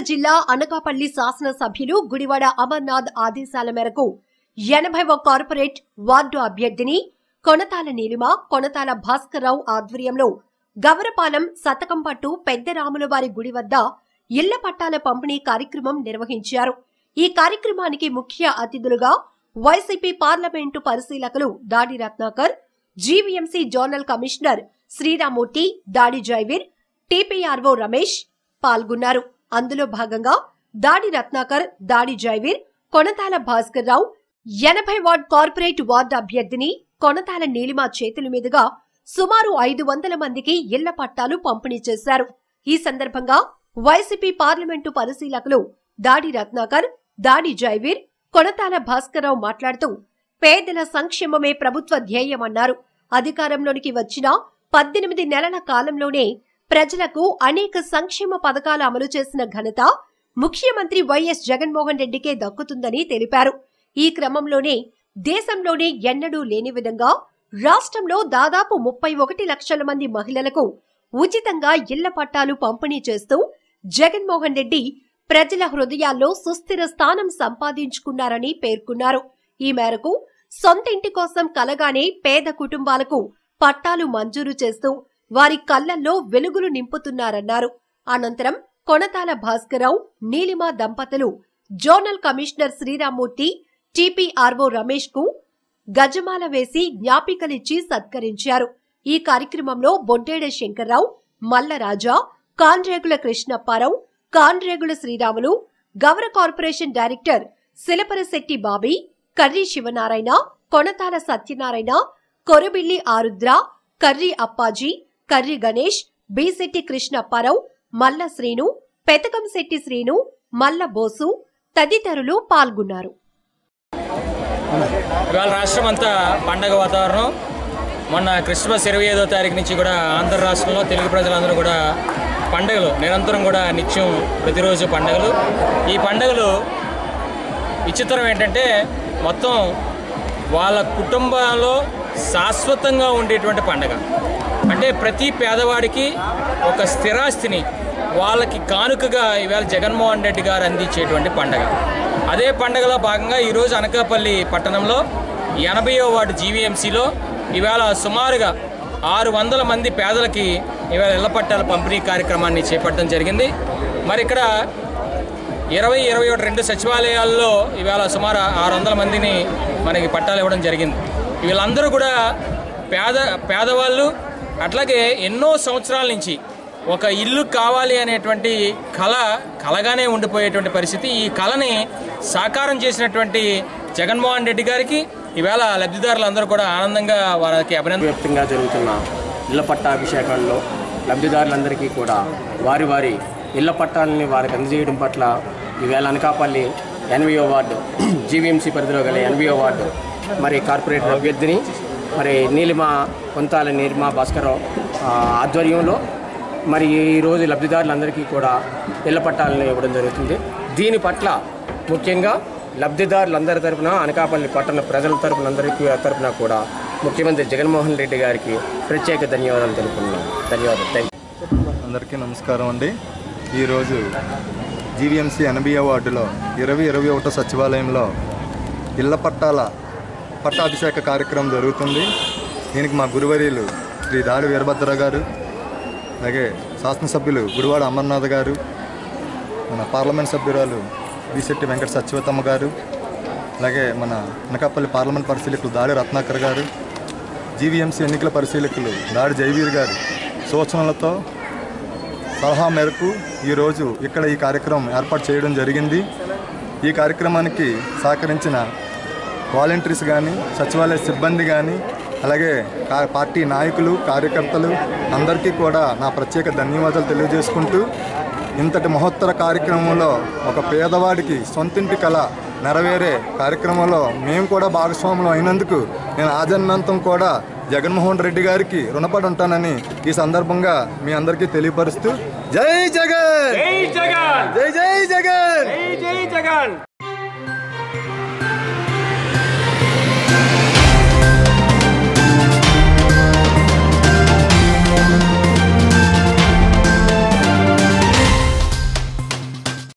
జిల్లా అనకాపల్లి శాసనసభ్యులు గుడివాడ అమర్నాథ్ ఆదేశాల మేరకు ఎనభైవ కార్పొరేట్ వార్డు అభ్యర్థిని కొనతాల నీలిమ కొనతాల భాస్కర్రావు ఆధ్వర్యంలో గవరపాలెం సతకంపట్టు పెద్దరాములవారి గుడి వద్ద ఇళ్ల పట్టాల పంపిణీ కార్యక్రమం నిర్వహించారు ఈ కార్యక్రమానికి ముఖ్య అతిథులుగా వైసీపీ పార్లమెంటు పరిశీలకులు Dadi Ratnakar GVMC zonal commissioner Sriramamurthy Dadi Jaiveer TPRO Ramesh పాల్గొన్నారు అందులో భాగంగా దాడి రత్నాకర్ దాడి జైవీర్ కొనతాల భాస్కర్ రావు ఎనభై వార్డ్ కార్పొరేట్ వార్డు అభ్యర్థిని కొనతాల నీలిమ చేతుల మీదుగా సుమారు ఐదు వందల మందికి ఇళ్ల పట్టాలు పంపిణీ చేశారు ఈ సందర్భంగా వైసీపీ పార్లమెంటు పరిశీలకులు దాడి రత్నాకర్ దాడి జైవీర్ కొనతాల భాస్కర్రావు మాట్లాడుతూ పేదల సంక్షేమమే ప్రభుత్వ ధ్యేయమన్నారు అధికారంలోనికి వచ్చిన పద్దెనిమిది నెలల కాలంలోనే ప్రజలకు అనేక సంక్షేమ పథకాలు అమలు చేసిన ఘనత ముఖ్యమంత్రి వైఎస్ జగన్మోహన్ రెడ్డికే దక్కుతుందని తెలిపారు ఈ క్రమంలోనే దేశంలోనే ఎన్నడూ లేని విధంగా రాష్ట్రంలో దాదాపు ముప్పై ఒకటి లక్షల మంది మహిళలకు ఉచితంగా ఇళ్ల పట్టాలు పంపిణీ చేస్తూ జగన్మోహన్ రెడ్డి ప్రజల హృదయాల్లో సుస్థిర స్థానం సంపాదించుకున్నారని పేర్కొన్నారు ఈ మేరకు సొంత ఇంటి కోసం కలగానే పేద కుటుంబాలకు పట్టాలు మంజూరు చేస్తూ వారి కళ్లల్లో వెలుగులు నింపుతున్నారన్నారు అనంతరం కొనతాల భాస్కరరావు నీలిమ దంపతులు zonal commissioner Sriramamurthy TPRO Ramesh కు గజమాల వేసి జ్ఞాపికలిచ్చి సత్కరించారు ఈ కార్యక్రమంలో Boddeda Shankarrao మల్లరాజా కాన్రేగుల కృష్ణప్పారావు Kanregula Sriramulu Gowra corporation director Silaparasetti Bobby Karri Sivanarayana Konathala Satyanarayana Korabilli Arudra Karri Appaji Karri Ganesh Beesetti Krishnapparao Malla Srinu Pethakamsetti Srinu మల్ల బోసు తదితరులు పాల్గొన్నారు ఇవాళ రాష్ట్రం అంతా పండగ వాతావరణం మొన్న క్రిస్మస్ ఇరవై ఐదో తారీఖు నుంచి కూడా ఆంధ్ర రాష్ట్రంలో తెలుగు ప్రజలందరూ కూడా పండుగలు నిరంతరం కూడా నిత్యం ప్రతిరోజు పండుగలు ఈ పండుగలు విచిత్రం ఏంటంటే మొత్తం వాళ్ళ కుటుంబంలో శాశ్వతంగా ఉండేటువంటి పండగ అంటే ప్రతి పేదవాడికి ఒక స్థిరాస్తిని వాళ్ళకి కానుకగా ఈవేళ జగన్మోహన్ రెడ్డి గారు అందించేటువంటి పండగ అదే పండగలో భాగంగా ఈరోజు అనకాపల్లి పట్టణంలో ఎనభైవ వార్డు జీవీఎంసీలో ఈవేళ సుమారుగా ఆరు వందల మంది పేదలకి ఈవేళ ఇళ్ల పట్టాల పంపిణీ కార్యక్రమాన్ని చేపట్టడం జరిగింది మరి ఇక్కడ ఇరవై ఇరవై ఒకటి రెండు సచివాలయాల్లో ఇవాళ సుమారు ఆరు వందల మందిని మనకి పట్టాలు ఇవ్వడం జరిగింది వీళ్ళందరూ కూడా పేద పేదవాళ్ళు అట్లాగే ఎన్నో సంవత్సరాల నుంచి ఒక ఇల్లు కావాలి అనేటువంటి కళ కలగానే ఉండిపోయేటువంటి పరిస్థితి ఈ కళని సాకారం చేసినటువంటి జగన్మోహన్ రెడ్డి గారికి ఈవేళ లబ్ధిదారులందరూ కూడా ఆనందంగా వారికి అభినందన వ్యాప్తంగా జరుగుతున్న ఇళ్ల పట్టా అభిషేకాల్లో లబ్ధిదారులందరికీ కూడా వారి వారి ఇళ్ల పట్టాలని వారికి అందజేయడం పట్ల ఈవేళ అనకాపల్లి ఎన్విఓ వార్డు జీవీఎంసీ పరిధిలో గల ఎన్విఓ వార్డు మరి కార్పొరేటర్ అభ్యర్థిని మరి నీలిమ కొంతాల నీలిమ భాస్కరరావు ఆ, ఆధ్వర్యంలో మరి ఈరోజు లబ్ధిదారులందరికీ కూడా ఇళ్ల పట్టాలను ఇవ్వడం జరుగుతుంది దీని పట్ల ముఖ్యంగా లబ్ధిదారులందరి తరపున అనకాపల్లి పట్టణ ప్రజల తరపున అందరికీ తరపున కూడా ముఖ్యమంత్రి జగన్మోహన్ రెడ్డి గారికి ప్రత్యేక ధన్యవాదాలు తెలుపుతున్నాం ధన్యవాదాలు థ్యాంక్ యూ అందరికీ నమస్కారం అండి ఈరోజు జీవీఎంసీ ఎనభై వార్డులో ఇరవై ఇరవై ఒకటో సచివాలయంలో ఇళ్ల పట్టాల పట్టాభిషేక కార్యక్రమం జరుగుతుంది దీనికి మా గురువర్యులు శ్రీ దాడి వీరభద్ర గారు అలాగే శాసనసభ్యులు గుడివాడ అమర్నాథ్ గారు మన పార్లమెంట్ సభ్యురాలు బిశెట్టి వెంకట సత్యవతమ్మ గారు అలాగే మన అనకాపల్లి పార్లమెంట్ పరిశీలకులు దాడి రత్నాకర్ గారు జీవీఎంసీ ఎన్నికల పరిశీలకులు దాడి జైవీర్ గారు సూచనలతో సలహా మేరకు ఈరోజు ఇక్కడ ఈ కార్యక్రమం ఏర్పాటు చేయడం జరిగింది ఈ కార్యక్రమానికి సహకరించిన వాలంటీర్స్ కానీ సచివాలయ సిబ్బంది కానీ అలాగే కా- పార్టీ నాయకులు కార్యకర్తలు అందరికీ కూడా నా ప్రత్యేక ధన్యవాదాలు తెలియజేసుకుంటూ ఇంతటి మహోత్తర కార్యక్రమంలో ఒక పేదవాడికి సొంతింటి కళ నెరవేరే కార్యక్రమంలో మేము కూడా భాగస్వాములు అయినందుకు నేను ఆజన్మంతం కూడా జగన్మోహన్ రెడ్డి గారికి రుణపడి ఉంటానని ఈ సందర్భంగా మీ అందరికీ తెలియపరుస్తూ జై జగన్ జై జగన్ జై జై జగన్ జై జై జగన్